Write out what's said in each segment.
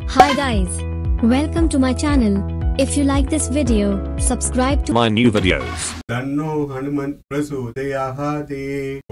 Hi guys. Welcome to my channel. If you like this video, subscribe to my new videos. தன்னோ ஹனுமன் பிரசோதயாகாதே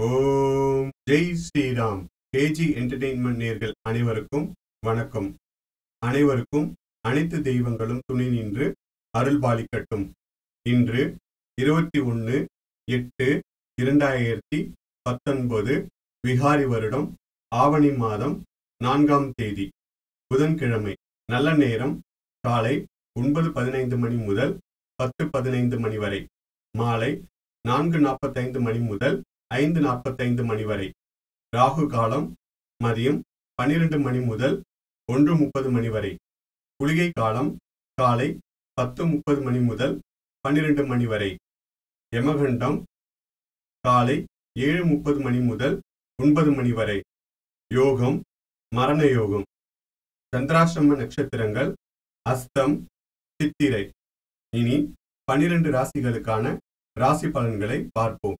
Om Jai Shriram KG entertainment நேர்கள் அனைவருக்கும் வணக்கம் அனைவருக்கும் அனைத்து தெய்வங்களும் துணை நின்று அருள் பாலிக்கட்டும் இன்று இருபத்தி ஒன்று எட்டு இரண்டாயிரத்தி பத்தொன்பது விகாரி வருடம் ஆவணி மாதம் நான்காம் தேதி புதன்கிழமை நல்ல நேரம் காலை ஒன்பது பதினைந்து மணி முதல் பத்து பதினைந்து மணி வரை மாலை நான்கு நாற்பத்தைந்து மணி முதல் ஐந்து நாற்பத்தைந்து மணி வரை ராகு காலம் மதியம் பன்னிரண்டு மணி முதல் ஒன்று முப்பது மணி வரை குளிகை காலம் காலை பத்து முப்பது மணி முதல் பன்னிரண்டு மணி வரை யமகண்டம் காலை ஏழு முப்பது மணி முதல் ஒன்பது மணி வரை யோகம் மரண யோகம் சந்திராசிரம நட்சத்திரங்கள் அஸ்தம் சித்திரை இனி பன்னிரண்டு ராசிகளுக்கான ராசி பலன்களை பார்ப்போம்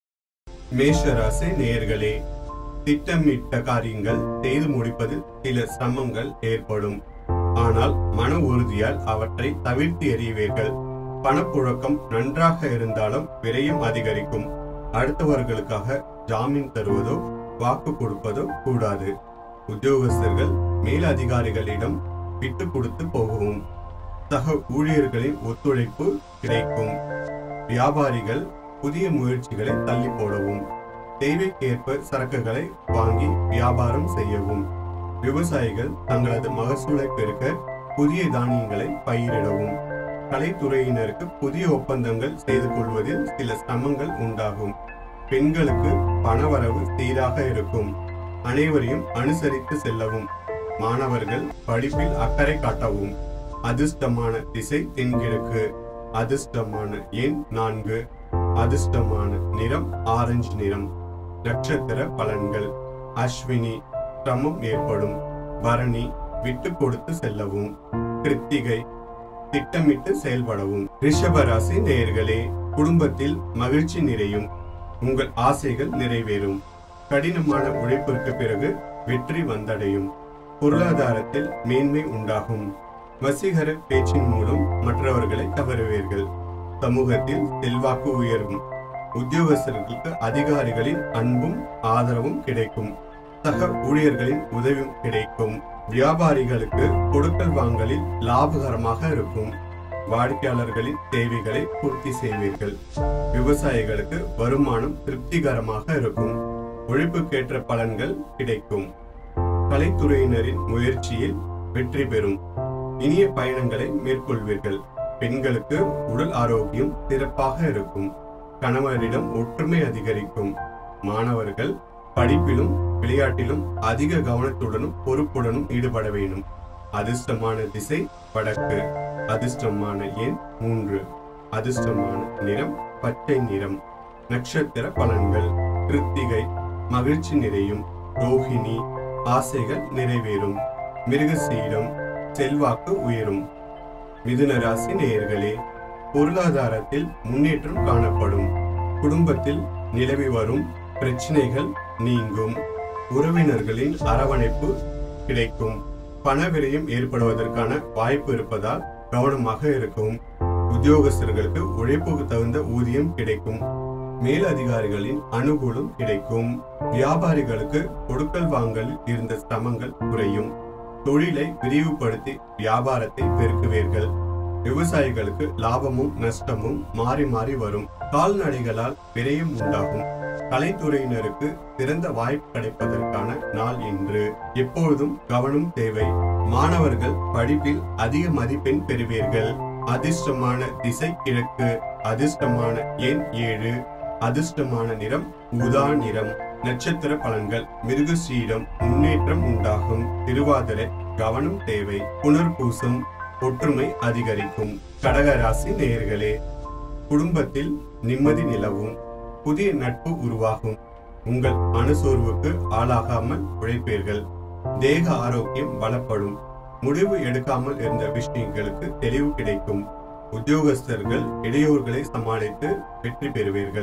மேஷ ராசி நேயர்களே திட்டமிட்ட காரியங்கள் செய்து முடிப்பதில் சில சிரமங்கள் ஏற்படும் ஆனால் மன உறுதியால் அவற்றை தவிர்த்து எறிவீர்கள் பணப்புழக்கம் நன்றாக இருந்தாலும் விரயம் அதிகரிக்கும் அடுத்தவர்களுக்காக ஜாமீன் தருவதோ வாக்கு கொடுப்பதோ கூடாது உத்தியோகஸ்தர்கள் மேலதிகாரிகளிடம் விட்டு கொடுத்து போகவும் சக ஊழியர்களின் ஒத்துழைப்பு கிடைக்கும் வியாபாரிகள் புதிய முயற்சிகளை தள்ளி போடவும் தேவைக்கேற்ப சரக்குகளை வாங்கி வியாபாரம் செய்யவும் விவசாயிகள் தங்களது மகசூலை பெருக்க புதிய தானியங்களை பயிரிடவும் கலைத்துறையினருக்கு புதிய ஒப்பந்தங்கள் செய்து கொள்வதில் சில சிரமங்கள் உண்டாகும் பெண்களுக்கு பணவரவு சீராக இருக்கும் அனைவரையும் அனுசரித்து செல்லவும் மாணவர்கள் படிப்பில் அக்கறை காட்டவும் அதிர்ஷ்டமான திசை தென்கிழக்கு அதிர்ஷ்டமான எண் நான்கு அதிர்ஷ்டமான நிறம் ஆரஞ்சு நிறம் நட்சத்திர பலன்கள் அஸ்வினி சிரமம் ஏற்படும் பரணி விட்டு கொடுத்து செல்லவும் கிருத்திகை திட்டமிட்டு செயல்படவும் ரிஷபராசி நேயர்களே குடும்பத்தில் மகிழ்ச்சி நிறையும் உங்கள் ஆசைகள் நிறைவேறும் கடினமான உழைப்பிற்கு பிறகு வெற்றி வந்தடையும் பொருளாதாரத்தில் மேன்மை உண்டாகும் வசீகர பேச்சின் மூலம் மற்றவர்களை கவருவீர்கள் சமூகத்தில் செல்வாக்கு உயரும் உத்தியோகஸ்தர்களுக்கு அதிகாரிகளின் அன்பும் ஆதரவும் கிடைக்கும் சக ஊழியர்களின் உதவியும் கிடைக்கும் வியாபாரிகளுக்கு கொடுக்கல் வாங்கலில் லாபகரமாக இருக்கும் வாடிக்கையாளர்களின் தேவைகளை பூர்த்தி செய்வீர்கள் விவசாயிகளுக்கு வருமானம் திருப்திகரமாக இருக்கும் உழைப்புக்கேற்ற பலன்கள் கிடைக்கும் கலைத்துறையினரின் முயற்சியில் வெற்றி பெறும் இனிய பயணங்களை மேற்கொள்வீர்கள் பெண்களுக்கு உடல் ஆரோக்கியம் சிறப்பாக இருக்கும் கணவரிடம் ஒற்றுமை அதிகரிக்கும் மாணவர்கள் படிப்பிலும் விளையாட்டிலும் அதிக கவனத்துடனும் பொறுப்புடனும் ஈடுபட வேண்டும் அதிர்ஷ்டமான திசை வடக்கு அதிர்ஷ்டமான எண் மூன்று அதிர்ஷ்டமான நிறம் பச்சை நிறம் நட்சத்திர பலன்கள் கிருத்திகை மகிழ்ச்சி நிறையும் ரோஹிணி ஆசைகள் நிறைவேறும் மிருகசீடம் செல்வாக்கு உயரும் மிதுன ராசி நேயர்களே பொருளாதாரத்தில் முன்னேற்றம் காணப்படும் குடும்பத்தில் நிலவி வரும் பிரச்சனைகள் நீங்கும் உறவினர்களின் அரவணைப்பு கிடைக்கும் பண விரயம் ஏற்படுவதற்கான வாய்ப்பு இருப்பதால் கவனமாக இருக்கும் உத்தியோகஸ்தர்களுக்கு உழைப்புக்கு தகுந்த ஊதியம் கிடைக்கும் மேலதிகாரிகளின் அனுகூலம் கிடைக்கும் வியாபாரிகளுக்கு கொடுக்கல் வாங்கல் இருந்த சிரமங்கள் குறையும் தொழிலை விரிவுபடுத்தி வியாபாரத்தை பெருக்குவீர்கள் விவசாயிகளுக்கு லாபமும் நஷ்டமும் மாறி மாறி வரும் கால்நடைகளால் விரயம் உண்டாகும் கலைத்துறையினருக்கு சிறந்த வாய்ப்பு கிடைப்பதற்கான நாள் இன்று எப்பொழுதும் கவனம் தேவை மாணவர்கள் படிப்பில் அதிக மதிப்பெண் பெறுவீர்கள் அதிர்ஷ்டமான திசை கிழக்கு அதிர்ஷ்டமான எண் ஏழு அதிர்ஷ்டமான நிறம் ஊதா நிறம் நட்சத்திர பலன்கள் மிருகசீடம் முன்னேற்றம் உண்டாகும் திருவாதிரை கவனம் தேவை புனர்பூசம் ஒற்றுமை அதிகரிக்கும் கடகராசி நேயர்களே குடும்பத்தில் நிம்மதி நிலவும் புதிய நட்பு உருவாகும் உங்கள் மனசோர்வுக்கு ஆளாகாமல் உழைப்பீர்கள் தேக ஆரோக்கியம் பலப்படும் முடிவு எடுக்காமல் இருந்த விஷயங்களுக்கு தெளிவு கிடைக்கும் உத்தியோகஸ்தர்கள் இடையூறுகளை சமாளித்து வெற்றி பெறுவீர்கள்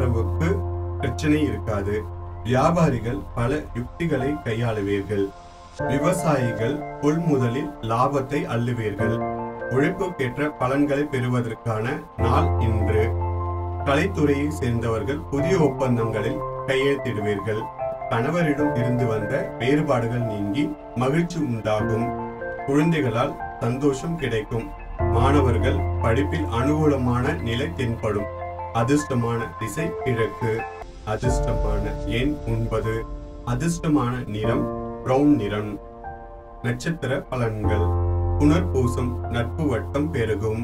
பணவரவுக்கு பிரச்சனை இருக்காது வியாபாரிகள் பல யுக்திகளை கையாளுவீர்கள் விவசாயிகள் கொள்முதலில் லாபத்தை அள்ளுவீர்கள் உழைப்புக்கேற்ற பலன்களை பெறுவதற்கான நாள் இன்று கலைத்துறையை சேர்ந்தவர்கள் புதிய ஒப்பந்தங்களில் கையெழுத்திடுவீர்கள் கணவரிடம் இருந்து வந்த வேறுபாடுகள் நீங்கி மகிழ்ச்சி உண்டாகும் குழந்தைகளால் சந்தோஷம் கிடைக்கும் மாணவர்கள் படிப்பில் அனுகூலமான நிலை தென்படும் அதிர்ஷ்டமான திசை கிழக்கு அதிர்ஷ்டமான எண் ஒன்பது அதிர்ஷ்டமான நிறம் பிரவுன் நிறம் நட்சத்திர பலன்கள் புனர்பூசம் நட்பு வட்டம் பெருகும்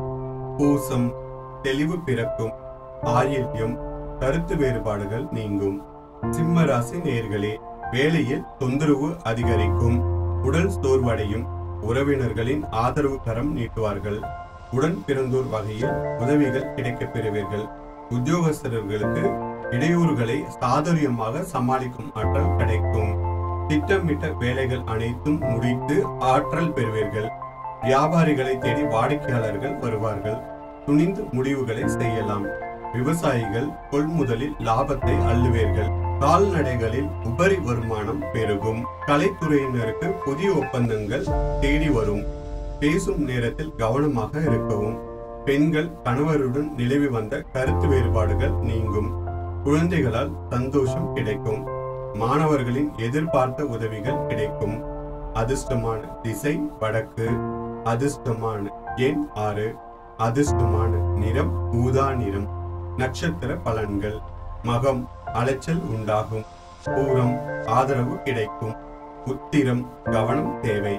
பூசம் தெளிவு பிறக்கும் ஆயில்யம் கருத்து வேறுபாடுகள் நீங்கும் சிம்ம ராசி நேர்களே வேலையில் தொந்தரவு அதிகரிக்கும் உடல் சோர்வடையும் உறவினர்களின் ஆதரவு கரம் நீட்டுவார்கள் உடன் பிறந்தோர் வகையில் உதவிகள் கிடைக்கப் பெறுவீர்கள் உத்தியோகஸ்தர்களுக்கு இடையூறுகளை சாதுரியமாக சமாளிக்கும் ஆற்றல் கிடைக்கும் திட்டமிட்ட வேலைகள் அனைத்தும் முடித்து ஆற்றல் பெறுவீர்கள் வியாபாரிகளை தேடி வாடிக்கையாளர்கள் வருவார்கள் துணிந்து முடிவுகளை செய்யலாம் விவசாயிகள் கொள்முதலில் லாபத்தை அள்ளுவீர்கள் கால்நடைகளில் உபரி வருமானம் பெருகும் கலைத்துறையினருக்கு புதிய ஒப்பந்தங்கள் தேடி வரும் பேசும் நேரத்தில் கவனமாக இருக்கவும் பெண்கள் கணவருடன் நிலவி வந்த கருத்து வேறுபாடுகள் நீங்கும் குழந்தைகளால் சந்தோஷம் கிடைக்கும் மாணவர்களின் எதிர்பார்த்த உதவிகள் கிடைக்கும் அதிர்ஷ்டமான திசை வடக்கு அதிர்ஷ்டமான எண் ஆறு அதிர்ஷ்டமான நிறம் ஊதா நிறம் நட்சத்திர பலன்கள் மகம் அலைச்சல் உண்டாகும் பூரம் ஆதரவு கிடைக்கும் உத்திரம் கவனம் தேவை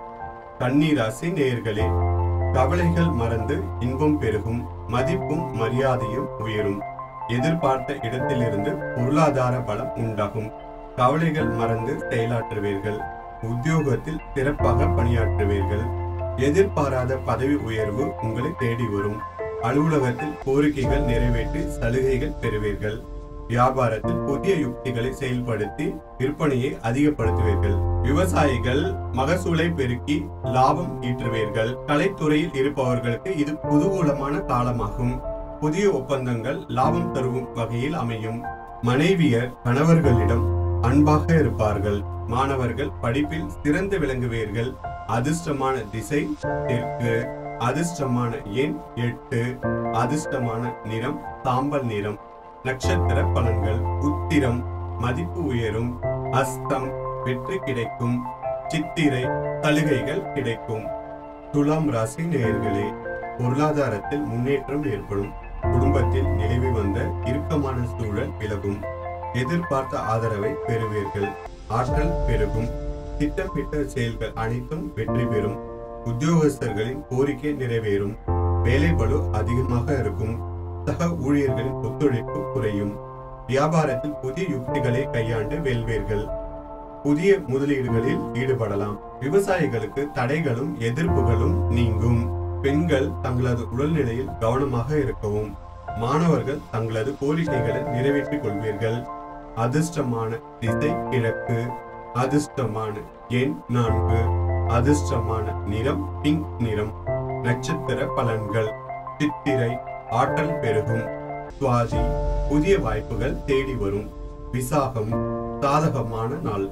கண்ணீராசி நேர்களே கவலைகள் மறந்து இன்பம் பெருகும் மதிப்பும் மரியாதையும் உயரும் எதிர்பார்த்த இடத்திலிருந்து பொருளாதார பலம் உண்டாகும் கவலைகள் மறந்து செயலாற்றுவீர்கள் உத்தியோகத்தில் சிறப்பாக பணியாற்றுவீர்கள் எதிர்பாராத பதவி உயர்வு உங்களை தேடி வரும் அலுவலகத்தில் கோரிக்கைகள் நிறைவேற்றி சலுகைகள் பெறுவீர்கள் வியாபாரத்தில் புதிய யுக்திகளை செயல்படுத்தி விற்பனையை அதிகப்படுத்துவீர்கள் விவசாயிகள் மகசூலை பெருக்கி லாபம் ஈற்றுவீர்கள் கலைத்துறையில் இருப்பவர்களுக்கு இது குதூகூலமான காலமாகும் புதிய ஒப்பந்தங்கள் லாபம் தரும் வகையில் அமையும் மனைவியர் கணவர்களிடம் அன்பாக இருப்பார்கள் மாணவர்கள் படிப்பில் சிறந்து விளங்குவீர்கள் அதிர்ஷ்டமான திசை தெற்கு அதிர்ஷ்டமான எண் எட்டு அதிர்ஷ்டமான நிறம் சாம்பல் நிறம் நட்சத்திர பலன்கள் உத்திரம் மதிப்பு உயரும் அஸ்தம் வெற்றி கிடைக்கும் சித்திரை சலுகைகள் கிடைக்கும் துலாம் ராசி நேயர்களே பொருளாதாரத்தில் முன்னேற்றம் ஏற்படும் குடும்பத்தில் நிலவி வந்த இறுக்கமான சூழல் விலகும் எதிர்பார்த்த ஆதரவை பெறுவீர்கள் ஆற்றல் பெருகும் திட்டமிட்ட செயல்கள் அனைத்தும் வெற்றி பெறும் உத்தியோகஸ்தர்களின் கோரிக்கை நிறைவேறும் வேலை பளு அதிகமாக இருக்கும் சக ஊழியர்களின் ஒத்துழைப்பு குறையும் வியாபாரத்தில் புதிய யுக்திகளை கையாண்டு வெல்வீர்கள் புதிய முதலீடுகளில் ஈடுபடலாம் விவசாயிகளுக்கு தடைகளும் எதிர்ப்புகளும் நீங்கும் பெண்கள் தங்களது உடல்நிலையில் கவனமாக இருக்கவும் மாணவர்கள் தங்களது கோரிக்கைகளை நிறைவேற்றிக் கொள்வீர்கள் அதிர்ஷ்டமான திசை கிழக்கு அதிர்ஷ்டமான எண் நான்கு அதிர்ஷ்டமான நிறம் பிங்க் நிறம் நட்சத்திர பலன்கள் சித்திரை ஆற்றல் பெருகும் சுவாதி புதிய வாய்ப்புகள் தேடி வரும் விசாகம் சாதகமான நாள்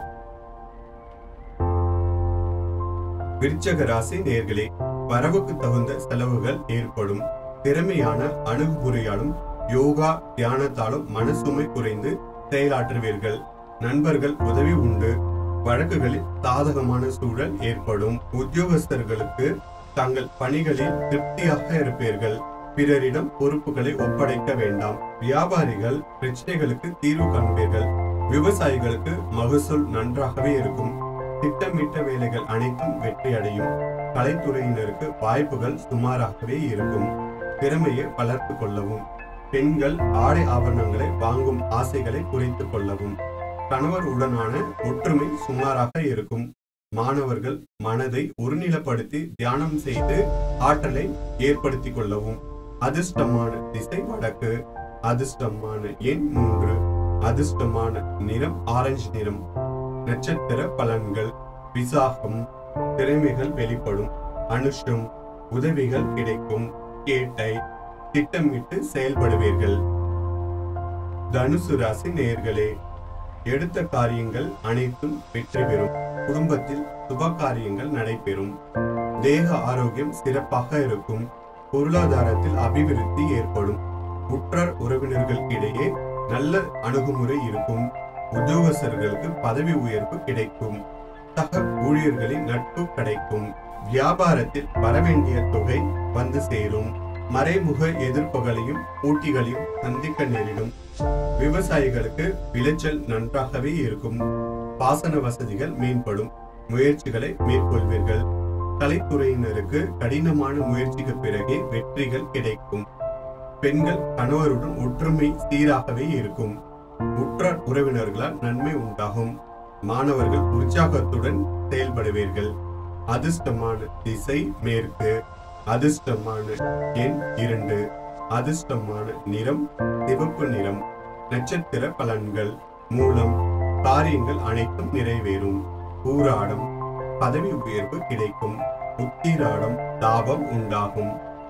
விருச்சக ராசி நேர்களே வரவுக்கு தகுந்த செலவுகள் ஏற்படும் திறமையான அணுகுமுறையாலும் யோகா தியானத்தாலும் மனசுமை குறைந்து செயலாற்றுவீர்கள் நண்பர்கள் உதவி உண்டு வழக்குகளில் சாதகமான சூழல் ஏற்படும் உத்தியோகஸ்தர்களுக்கு தங்கள் பணிகளில் திருப்தியாக இருப்பீர்கள் பிறரிடம் பொறுப்புகளை ஒப்படைக்க வேண்டாம் வியாபாரிகள் பிரச்சனைகளுக்கு தீர்வு காண்பீர்கள் விவசாயிகளுக்கு மகசூல் நன்றாகவே இருக்கும் திட்டமிட்ட வேலைகள் அனைத்தும் வெற்றி அடையும் கலைத்துறையினருக்கு வாய்ப்புகள் சுமாராகவே இருக்கும் திறமையை வளர்த்து கொள்ளவும் பெண்கள் ஆடை ஆபரணங்களை வாங்கும் ஆசைகளை குறைத்துக் கொள்ளவும் கணவர் உடனான ஒற்றுமை சுமாராக இருக்கும் மாணவர்கள் மனதை ஒருநிலப்படுத்தி தியானம் செய்து ஆற்றலை ஏற்படுத்திக் கொள்ளவும் அதிர்ஷ்டமான திசை வடக்கு அதிர்ஷ்டமான எண் மூன்று அதிர்ஷ்டமான நிறம் ஆரஞ்சு நிறம் நட்சத்திர பலன்கள் விசாகம் திறமைகள் வெளிப்படும் அனுஷம் உதவிகள் கிடைக்கும் கேட்டை திட்டமிட்டு செயல்படுவீர்கள் தனுசு ராசி நேயர்களே எடுத்த காரியங்கள் அனைத்தும் வெற்றி பெறும் குடும்பத்தில் சுப காரியங்கள் நடைபெறும் தேக ஆரோக்கியம் சிறப்பாக இருக்கும் பொருளாதாரத்தில் அபிவிருத்தி ஏற்படும் உற்றார் உறவினர்கள் இடையே நல்ல அணுகுமுறை இருக்கும் உத்தியோகஸ்தர்களுக்கு பதவி உயர்வு கிடைக்கும் சக ஊழியர்களின் நட்பு கிடைக்கும் வியாபாரத்தில் வரவேண்டிய தொகை வந்து சேரும் மறைமுக எதிர்ப்புகளையும் போட்டிகளையும் சந்திக்க நேரிடும் விவசாயிகளுக்கு விளைச்சல் நன்றாகவே இருக்கும் பாசன வசதிகள் மேம்படும் முயற்சிகளை மேற்கொள்வீர்கள் கலைத்துறையினருக்கு கடினமான முயற்சிக்கு பிறகே வெற்றிகள் கிடைக்கும் பெண்கள் கணவருடன் ஒற்றுமை சீராகவே இருக்கும் உற்றார் உறவினர்களால் நன்மை உண்டாகும் மாணவர்கள் உற்சாகத்துடன் செயல்படுவீர்கள் அதிர்ஷ்டமான திசை மேற்கு அதிர்ஷ்டமான எண் இரண்டு அதிர்ஷ்டமான நிறம் சிவப்பு நிறம் நட்சத்திர பலன்கள் மூலம் காரியங்கள் அனைத்தும் நிறைவேறும் பூராடம் பதவி உயர்வு கிடைக்கும் உத்திராடம் லாபம் உண்டாகும்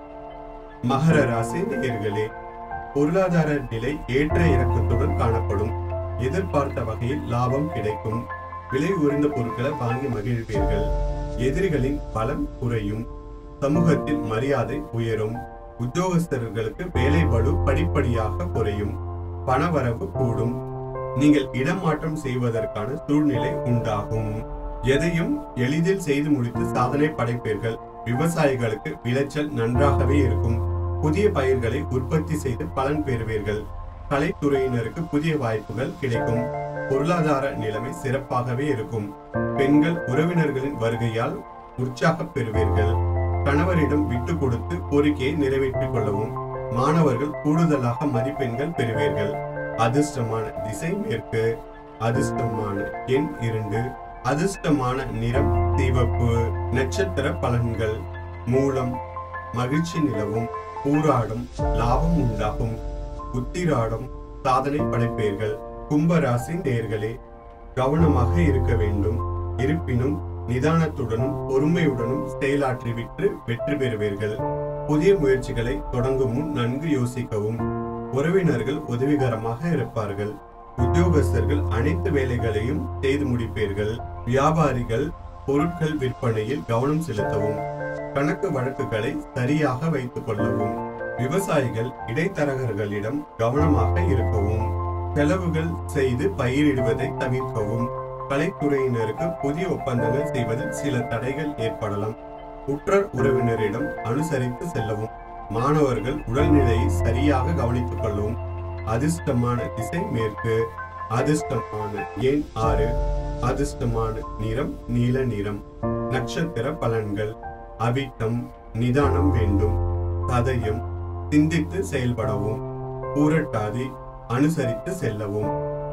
மகர ராசி நேயர்களே பொருளாதார நிலை ஏற்ற இறக்கத்துடன் காணப்படும் எதிர்பார்த்த வகையில் லாபம் கிடைக்கும் விலை உயர்ந்த பொருட்களை வாங்கி மகிழ்வீர்கள் எதிரிகளின் பலம் குறையும் சமூகத்தில் மரியாதை உயரும் உத்தியோகஸ்தர்களுக்கு வேலை பளு படிப்படியாக குறையும் பணவரவு கூடும் நீங்கள் இடமாற்றம் செய்வதற்கான சூழ்நிலை உண்டாகும் எதையும் எளிதில் செய்து முடித்து சாதனை படைப்பீர்கள் விவசாயிகளுக்கு விளைச்சல் நன்றாகவே இருக்கும் புதிய பயிர்களை உற்பத்தி செய்து பலன் பெறுவீர்கள் கலைத்துறையினருக்கு புதிய வாய்ப்புகள் கிடைக்கும் பொருளாதார நிலைமை சிறப்பாகவே இருக்கும் பெண்கள் உறவினர்களின் வருகையால் உற்சாகம் பெறுவீர்கள் கணவரிடம் விட்டு கொடுத்து கோரிக்கையை நிறைவேற்றிக் கொள்ளவும் மாணவர்கள் கூடுதலாக மதிப்பெண்கள் பெறுவீர்கள் அதிர்ஷ்டமான திசை மேற்கு அதிர்ஷ்டமான எண் இரண்டு அதிர்ஷ்டமான நிறம் சிவப்பு நட்சத்திர பலன்கள் மூலம் மகிழ்ச்சி நிலவும் பூராடும் லாபம் உண்டாகும் உத்திராடம் சாதனை படைப்பீர்கள் கும்பராசி நேர்களே கவனமாக இருக்க வேண்டும் இருப்பினும் நிதானத்துடனும் பொறுமையுடனும் செயலாற்றிவிட்டு வெற்றி பெறுவீர்கள் புதிய முயற்சிகளை தொடங்கும் முன் நன்கு யோசிக்கவும் உறவினர்கள் உதவிகரமாக இருப்பார்கள் உத்தியோகஸ்தர்கள் அனைத்து வேலைகளையும் செய்து முடிப்பீர்கள் வியாபாரிகள் பொருட்கள் விற்பனையில் கவனம் செலுத்தவும் கணக்கு வழக்குகளை சரியாக வைத்துக் கொள்ளவும் விவசாயிகள் இடைத்தரகர்களிடம் கவனமாக இருக்கவும் செலவுகள் செய்து பயிரிடுவதை தவிர்க்கவும் கலைத்துறையினருக்கு புதிய ஒப்பந்தங்கள் செய்வதில் சில தடைகள் ஏற்படலாம் உற்றார் உறவினரிடம் அனுசரித்து செல்லவும் மாணவர்கள் உடல்நிலையை சரியாக கவனித்துக் கொள்ளவும் அதிர்ஷ்டமான திசை மேற்கு அதிர்ஷ்டமான எண் ஆறு அதிர்ஷ்டமான நிறம் நீல நிறம் நட்சத்திர பலன்கள் அவிட்டம் நிதானம் வேண்டும் சதயம் சிந்தித்து செயல்படவும் பூரட்டாதி அனுசரித்து செல்லவும்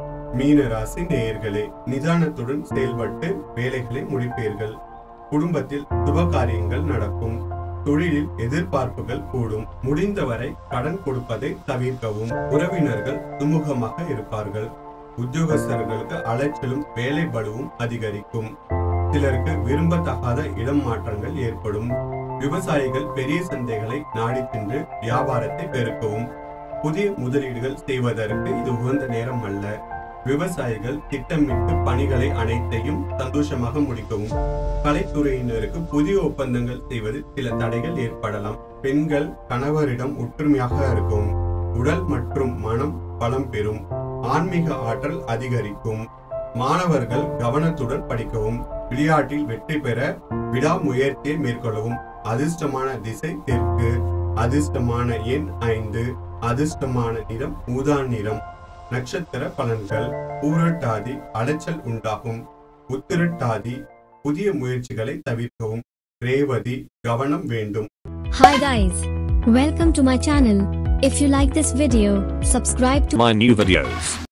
மீனராசி நேயர்களே நிதானத்துடன் செயல்பட்டு வேலைகளை முடிப்பீர்கள் குடும்பத்தில் சுப காரியங்கள் நடக்கும் தொழிலில் எதிர்பார்ப்புகள் கூடும் முடிந்தவரை கடன் கொடுப்பதை தவிர்க்கவும் உறவினர்கள் சுமூகமாக இருப்பார்கள் உத்தியோகஸ்தர்களுக்கு அலைச்சலும் வேலை பலுவும் அதிகரிக்கும் சிலருக்கு விரும்பத்தகாத இடம் மாற்றங்கள் ஏற்படும் விவசாயிகள் பெரிய சந்தைகளை நாடி சென்று வியாபாரத்தை பெருக்கவும் புதிய முதலீடுகள் செய்வதற்கு இது உகந்த நேரம் அல்ல விவசாயிகள் திட்டமிட்டு பணிகளை அனைத்தையும் சந்தோஷமாக முடிக்கவும் கலைத்துறையினருக்கு புதிய ஒப்பந்தங்கள் செய்வதில் சில தடைகள் ஏற்படலாம் பெண்கள் கணவரிடம் ஒற்றுமையாக இருக்கும் உடல் மற்றும் மனம் பலம் பெறும் ஆன்மீக ஆற்றல் அதிகரிக்கும் மாணவர்கள் கவனத்துடன் படிக்கவும் விளையாட்டில் வெற்றி பெற விடாமுயற்சியை மேற்கொள்ளவும் அதிர்ஷ்டமான திசை தெற்கு அதிர்ஷ்டமான எண் ஐந்து அதிர்ஷ்டமான நிறம் ஊதா நிறம் நட்சத்திர பலன்கள் பூரட்டாதி அலைச்சல் உண்டாகும் உத்திரட்டாதி புதிய முயற்சிகளை தவிர்க்கவும் ரேவதி கவனம் வேண்டும் Hi guys. Welcome to my channel. If you like this video, subscribe to my new videos.